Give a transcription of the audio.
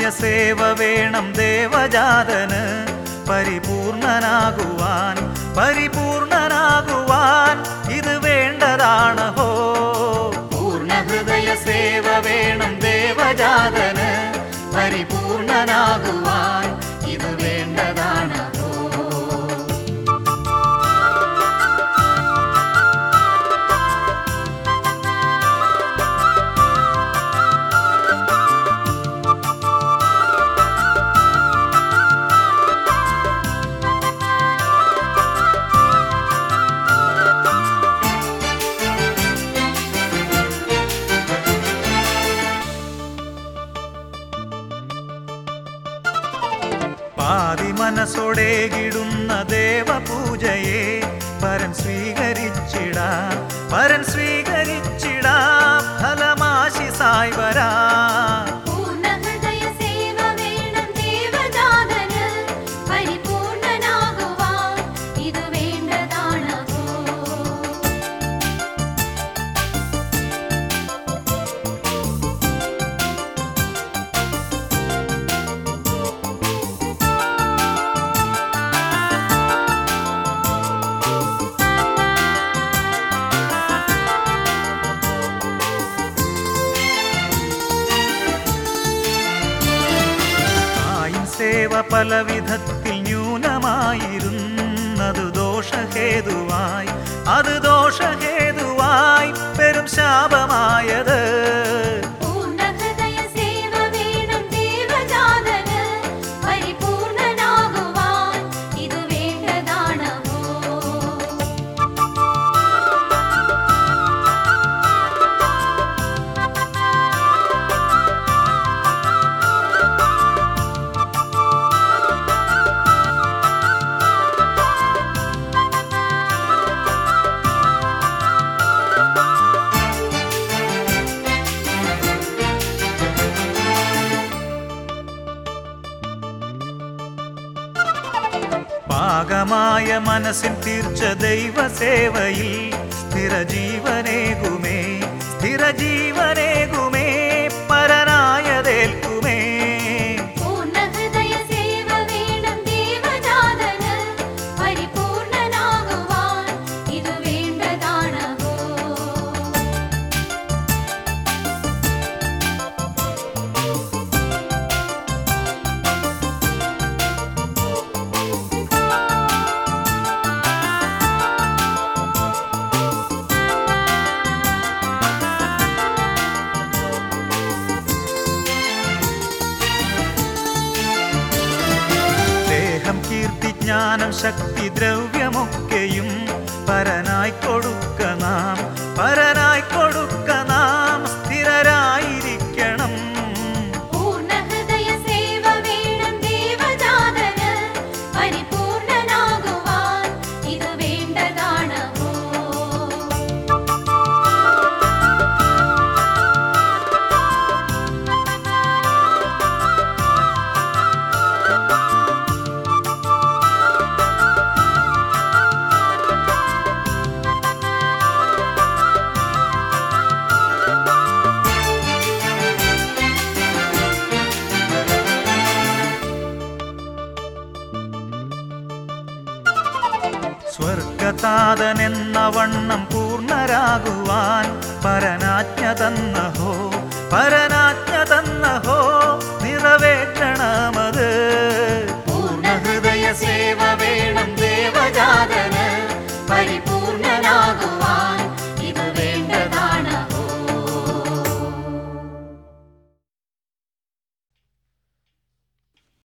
സേവ വേണം ദേവജാതന് പരിപൂർണനാകുവാൻ പരിപൂർണനാകുവാൻ ഇത് വേണ്ടതാണ് ഹോ പൂർണ്ണ ഹൃദയ സേവ വേണം ദേവജാതന് പരിപൂർണനാകുവാൻ ഇത് വേണ്ടതാണ് ഹോ പാതി മനസ്സോടെ കിടുന്ന ദേവപൂജയെ പരൻ സ്വീകരിച്ചിടാ പരൻ സ്വീകരിച്ചിടാ ഫലമാശിസായി വരാ പൂർണ്ണഹൃദയ സേവ വേണം ദേവജാതന് പരിപൂർണനാകുവാൻ ഇത് വേണ്ടതാണോ ആയിൻ സേവ പല വിധത്തിൽ ന്യൂനമായിരുന്നത് ദോഷഹേതുവായി അത് ദോഷഹേതുവായി പെരും ശാപമായത് പൂർണ്ണഹൃദയ സേവ വേണം ദേവജാതന് പരിപൂർണനാകുവാൻ ഇത് വേണ്ടതാണോ പാകമായ മനസ്സിൻ തീർച്ച ദൈവസേവയിൽ സ്ഥിരജീവനേകുമേ സ്ഥിരജീവനേകുമേ പരനായതേൽക്കുമേ പൂർണ്ണഹൃദയ സേവ വേണം ദേവജാതന് പരിപൂർണനാകുവാൻ ഇത് വേണ്ടതാണോ ദേഹം കീർത്തി ജ്ഞാനം ശക്തി ദ്രവ്യമൊക്കെയും പരനായി കൊടുക്ക നാം പരനായി കൊടുക്ക നാം സ്ഥിരരായിരിക്കണം പൂർണ്ണഹൃദയ സേവ വേണം ദേവജാതന് പരിപൂർണനാകുവാൻ ഇത് വേണ്ടതാണോ സ്വർഗതാതനെന്ന വണ്ണം പൂർണ്ണരാകുവാൻ പരനാജ്ഞ തന്നഹോ പരനാ